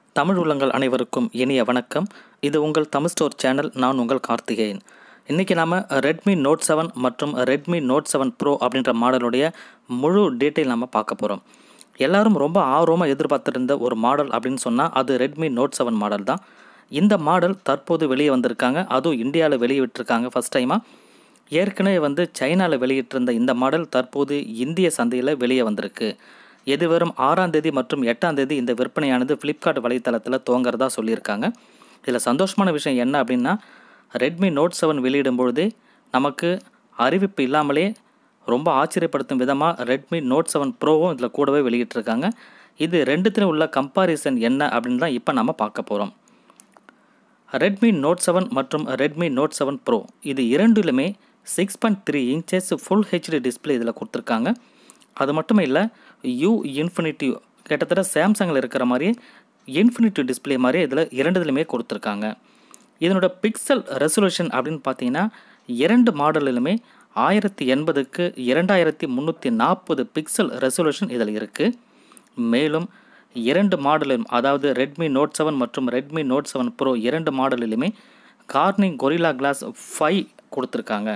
தமிழ் உள்ளங்கள் அனைவருக்கும் இனிய வணக்கம் இது உங்கள் தமிழ் ஸ்டோர் சேனல் நான் உங்கள் கார்த்திகேயன் இன்றைக்கி நாம் ரெட்மி நோட் செவன் மற்றும் ரெட்மி நோட் செவன் ப்ரோ அப்படின்ற மாடலுடைய முழு டீட்டெயில் நம்ம பார்க்க போகிறோம் எல்லாரும் ரொம்ப ஆர்வமாக எதிர்பார்த்துருந்த ஒரு மாடல் அப்படின்னு சொன்னால் அது ரெட்மி நோட் செவன் மாடல் தான் இந்த மாடல் தற்போது வெளியே வந்திருக்காங்க அதுவும் இந்தியாவில் வெளியே விட்டுருக்காங்க ஃபஸ்ட் டைமாக ஏற்கனவே வந்து சைனாவில் வெளியிட்டிருந்த இந்த மாடல் தற்போது இந்திய சந்தையில் வெளியே வந்திருக்கு எது வரும் ஆறாம் தேதி மற்றும் எட்டாம் தேதி இந்த விற்பனையானது ஃப்ளிப்கார்ட் வலைத்தளத்தில் துவங்குறதா சொல்லியிருக்காங்க இதில் சந்தோஷமான விஷயம் என்ன அப்படின்னா ரெட்மி நோட் செவன் வெளியிடும் பொழுதே நமக்கு அறிவிப்பு இல்லாமலே ரொம்ப ஆச்சரியப்படுத்தும் விதமாக ரெட்மி நோட் செவன் ப்ரோவும் இதில் கூடவே வெளியிட்டிருக்காங்க இது ரெண்டுத்திலும் உள்ள கம்பாரிசன் என்ன அப்படின்னு தான் இப்போ நம்ம பார்க்க போகிறோம் ரெட்மி நோட் செவன் மற்றும் ரெட்மி நோட் செவன் ப்ரோ இது இரண்டிலுமே six point three inches full HD display இதில் கொடுத்துருக்காங்க அது மட்டும் இல்லை யூ இன்ஃபினிட்டி கிட்டத்தட்ட சாம்சங்கில் இருக்கிற மாதிரியே இன்ஃபினிட்டி டிஸ்பிளே மாதிரி இதில் இரண்டுதுலையுமே கொடுத்துருக்காங்க இதனோட பிக்சல் ரெசல்யூஷன் அப்படின்னு பார்த்தீங்கன்னா இரண்டு மாடலிலுமே ஆயிரத்தி எண்பதுக்கு இரண்டாயிரத்தி முந்நூற்றி நாற்பது பிக்சல் ரெசல்யூஷன் இதில் இருக்குது மேலும் இரண்டு மாடலும் அதாவது ரெட்மி நோட் செவன் மற்றும் ரெட்மி நோட் செவன் ப்ரோ இரண்டு மாடலிலுமே கார்னிங் கொரிலா கிளாஸ் ஃபைவ் கொடுத்துருக்காங்க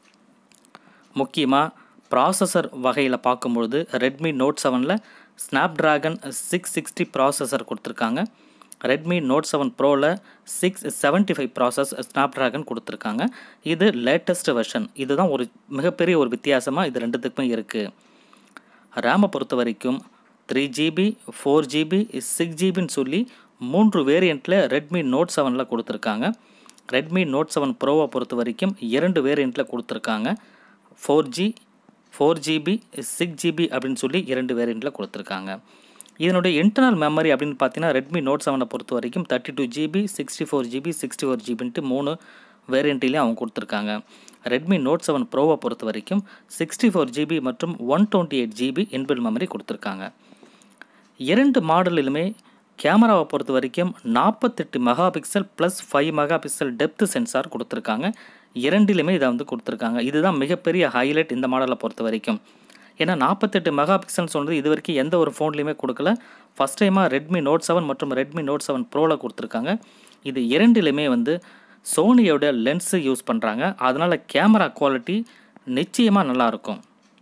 முக்கியமாக ப்ராசஸர் வகையில் பார்க்கும்பொழுது ரெட்மி நோட் செவனில் ஸ்னாப்ட்ராகன் சிக்ஸ் சிக்ஸ்டி ப்ராசஸர் கொடுத்துருக்காங்க ரெட்மி நோட் செவன் ப்ரோவில் six seventy five process Snapdragon கொடுத்துருக்காங்க இது லேட்டஸ்ட் வெர்ஷன் இதுதான் ஒரு மிகப்பெரிய ஒரு வித்தியாசமாக இது ரெண்டுத்துக்குமே இருக்குது ரேமை பொறுத்த வரைக்கும் three GB four GB six ஜிபின்னு சொல்லி மூன்று வேரியண்ட்டில் ரெட்மி நோட் செவனில் கொடுத்துருக்காங்க ரெட்மி நோட் செவன் ப்ரோவை பொறுத்த வரைக்கும் இரண்டு வேரியண்ட்டில் கொடுத்துருக்காங்க four G four GB six GB அப்படின்னு சொல்லி இரண்டு வேரியண்ட்டில் கொடுத்துருக்காங்க இதனுடைய இன்டர்னல் மெமரி அப்படின்னு பார்த்தீங்கன்னா ரெட்மி நோட் செவனை பொறுத்த வரைக்கும் thirty two GB sixty four GB sixty four ஜிபின்ட்டு மூணு வேரியண்ட்லேயும் அவங்க கொடுத்துருக்காங்க ரெட்மி நோட் செவன் ப்ரோவை பொறுத்த வரைக்கும் சிக்ஸ்டி ஃபோர் ஜிபி மற்றும் one twenty eight GB inbuilt memory கொடுத்துருக்காங்க இரண்டு மாடலிலுமே கேமராவை பொறுத்த வரைக்கும் நாற்பத்தெட்டு mega pixel plus five mega pixel depth sensor கொடுத்துருக்காங்க இரண்டிலுமே இதை வந்து கொடுத்துருக்காங்க இதுதான் மிகப்பெரிய ஹைலைட் இந்த மாடலை பொறுத்த வரைக்கும் ஏன்னா நாற்பத்தெட்டு மெகா பிக்சல்னு சொன்னது இது வரைக்கும் எந்த ஒரு ஃபோன்லேயுமே கொடுக்கல ஃபஸ்ட் டைமாக ரெட்மி நோட் செவன் மற்றும் ரெட்மி நோட் செவன் ப்ரோவில் கொடுத்துருக்காங்க இது இரண்டிலுமே வந்து சோனியோட லென்ஸு யூஸ் பண்ணுறாங்க அதனால் கேமரா குவாலிட்டி நிச்சயமாக நல்லாயிருக்கும்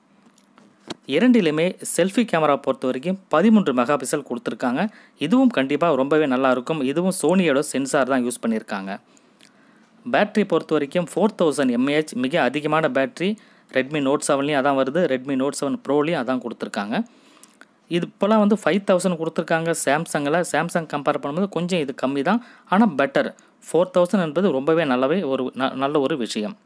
இரண்டிலுமே செல்ஃபி கேமரா பொறுத்த வரைக்கும் பதிமூன்று மெகா பிக்சல் கொடுத்துருக்காங்க இதுவும் கண்டிப்பாக ரொம்பவே நல்லாயிருக்கும் இதுவும் சோனியோட சென்சார் தான் யூஸ் பண்ணியிருக்காங்க பேட்ரி பொறுத்த வரைக்கும் ஃபோர் தௌசண்ட் எம்ஏஹெச் மிக அதிகமான பேட்ரி ரெட்மி நோட் செவன்லேயும் அதான் வருது ரெட்மி நோட் செவன் ப்ரோலையும் அதான் கொடுத்துருக்காங்க இது இப்போலாம் வந்து ஃபைவ் தௌசண்ட் கொடுத்துருக்காங்க சாம்சங்கில் சாம்சங் கம்பேர் பண்ணும்போது கொஞ்சம் இது கம்மி தான் ஆனால் பெட்டர் ஃபோர் தௌசண்ட் என்பது ரொம்பவே நல்லாவே ஒரு நல்ல ஒரு விஷயம்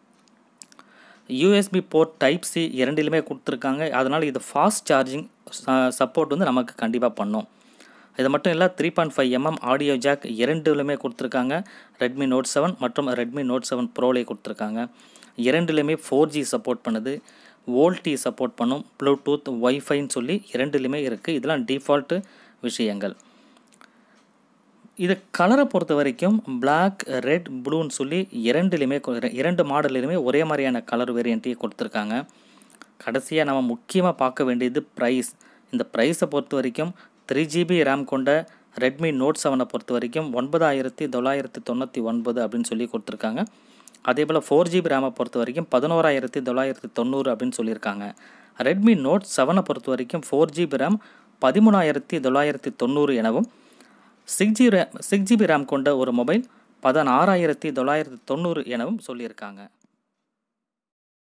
யூஎஸ்பி போர்ட் டைப் சி இரண்டிலுமே கொடுத்துருக்காங்க அதனால் இது ஃபாஸ்ட் சார்ஜிங் சப்போர்ட் வந்து நமக்கு கண்டிப்பாக பண்ணும் இது மட்டும் இல்லை three point five MM audio jack இரண்டுலையுமே கொடுத்துருக்காங்க ரெட்மி நோட் செவன் மற்றும் ரெட்மி நோட் செவன் ப்ரோலே கொடுத்துருக்காங்க இரண்டுலையுமே ஃபோர் ஜி சப்போர்ட் பண்ணுது வோல்டி சப்போர்ட் பண்ணும் ப்ளூடூத் ஒய்ஃபைன்னு சொல்லி இரண்டுலையுமே இருக்குது இதெல்லாம் டிஃபால்ட்டு விஷயங்கள் இது கலரை பொறுத்த வரைக்கும் பிளாக் ரெட் ப்ளூன்னு சொல்லி இரண்டுலையுமே இரண்டு மாடல்லையுமே ஒரே மாதிரியான கலர் வேரியண்ட்டையே கொடுத்துருக்காங்க கடைசியாக நம்ம முக்கியமாக பார்க்க வேண்டியது ப்ரைஸ் இந்த ப்ரைஸை பொறுத்த வரைக்கும் த்ரீ ஜிபி ரேம் கொண்ட ரெட்மி நோட் செவனை பொறுத்த வரைக்கும் ஒன்பதாயிரத்தி தொள்ளாயிரத்தி தொண்ணூற்றி ஒன்பது அப்படின்னு சொல்லி கொடுத்துருக்காங்க அதே போல் ஃபோர் ஜிபி ரேமை பொறுத்த வரைக்கும் பதினோராயிரத்தி தொள்ளாயிரத்தி தொண்ணூறு அப்படின்னு சொல்லியிருக்காங்க ரெட்மி நோட் செவனை பொறுத்த வரைக்கும் ஃபோர் ஜிபி ரேம் பதிமூணாயிரத்தி தொள்ளாயிரத்தி தொண்ணூறு எனவும் six G RAM six GB RAM கொண்ட ஒரு மொபைல் பதினாறாயிரத்தி தொள்ளாயிரத்தி தொண்ணூறு எனவும் சொல்லியிருக்காங்க